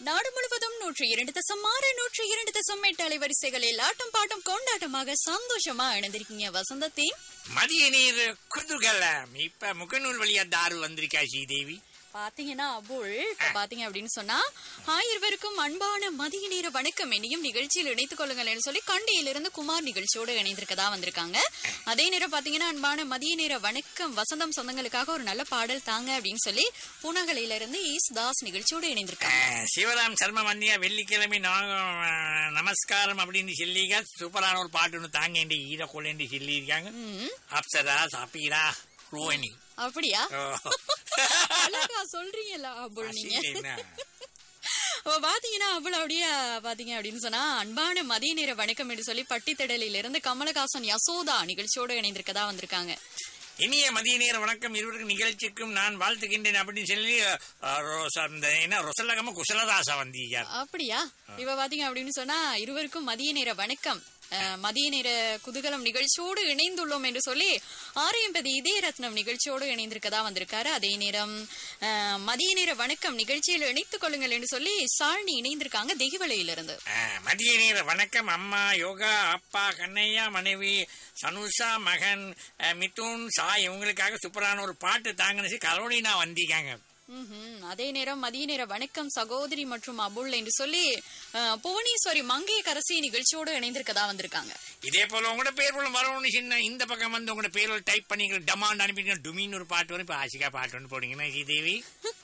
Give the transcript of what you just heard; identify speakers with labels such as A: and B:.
A: நாடு முழுவதும் நூற்றி இரண்டு தசம் ஆறு நூற்றி இரண்டு தசம் எட்டு அலைவரிசைகளில் ஆட்டம் பாட்டம் கொண்டாட்டமாக சந்தோஷமா இணைந்திருக்கீங்க வசந்தத்தின்
B: மதிய நீர் குதூகலம் இப்ப முகநூல் வழியா தாரு வந்திருக்கா ஸ்ரீதேவி
A: பாத்தீங்கன்னா அபுல் இப்ப பாத்தீங்க அப்படின்னு சொன்னா ஹாய் இருவருக்கும் அன்பான மதிய நேர வணக்கம் என்னையும் நிகழ்ச்சியில் இணைத்துக் கொள்ளுங்கள்னு சொல்லி கண்டியிலிருந்து குமார் நிகழ்ச்சியோடு இணைந்திருக்கதா வந்திருக்காங்க அதே நேரம் பாத்தீங்கன்னா அன்பான மதிய நேர வணக்கம் வசந்தம் சொந்தங்களுக்காக ஒரு நல்ல பாடல் தாங்க அப்படின்னு சொல்லி பூனகலையில இருந்து ஈஸ் தாஸ் நிகழ்ச்சியோடு இணைந்திருக்காங்க
B: அஹ், சிவராம் சர்ம வந்தியா வெள்ளிக்கிழமை நாங்க, அஹ், நமஸ்காரம் அப்படின்னு சொல்லிங்க சூப்பரான ஒரு பாட்டு ஒன்று தாங்க என்று ஈர கொள்ளேண்டி சொல்லியிருக்காங்க
A: ம்,
B: அப்சரா சபீரா ரோஹினி
A: அப்படியா
B: ஓ.
A: அழகா சொல்றீங்கல்ல அபுல் நீங்க
B: என்ன?
A: அப்ப பாத்தீங்கன்னா அவ்வளவு அப்படியே பாத்தீங்க அப்படின்னு சொன்னா அன்பான மதிய நேர வணக்கம் என்று சொல்லி பட்டித்தடலில் இருந்து கமலஹாசன் யசோதா நிகழ்ச்சியோடு இணைந்திருக்கதா வந்திருக்காங்க
B: இனிய மதிய நேர வணக்கம் இருவருக்கும் நிகழ்ச்சிக்கும் நான் வாழ்த்துகின்றேன் அப்படின்னு சொல்லி அஹ், ரோச- அந்த என்ன ரொசல்லகம குசலதாசா வந்தீங்க
A: அப்படியா இப்ப பாத்தீங்க அப்படின்னு சொன்னா இருவருக்கும் மதிய நேர வணக்கம் அஹ், மதிய நேர குதூகலம் நிகழ்ச்சியோடு இணைந்துள்ளோம் என்று சொல்லி ஆரியம்பதி இதய ரத்னம் நிகழ்ச்சியோடு இணைந்திருக்கதா வந்திருக்காரு அதே நேரம் அஹ், மதிய நேர வணக்கம் நிகழ்ச்சியில் இணைத்துக் கொள்ளுங்கள் என்று சொல்லி சாரணி இணைந்திருக்காங்க தெகிவலையிலிருந்து
B: அஹ், மதிய நேர வணக்கம் அம்மா யோகா அப்பா கண்ணையா மனைவி சனுஷா மகன் அஹ், மிதுன் சாய் இவங்களுக்காக சூப்பரான ஒரு பாட்டு தாங்கன்னு கரோலினா வந்திருக்காங்க
A: ம்ஹும். அதே நேரம் மதிய நேர வணக்கம் சகோதரி மற்றும் அபுல் என்று சொல்லி அஹ், புவனேஸ்வரி மங்கைய கரசி நிகழ்ச்சியோடு இணைந்திருக்கதா வந்திருக்காங்க
B: இதே போல உங்களோட பேர் போல வரணும்னு சின்ன இந்த பக்கம் வந்து உங்களோட பேரோட டைப் பண்ணி டமாண்ட் அனுப்பிட்டு டுமின்னு ஒரு பாட்டு வரும் இப்ப ஆசிகா பாட்டு ஒன்று போடுங்கன்னா ஸ்ரீதேவி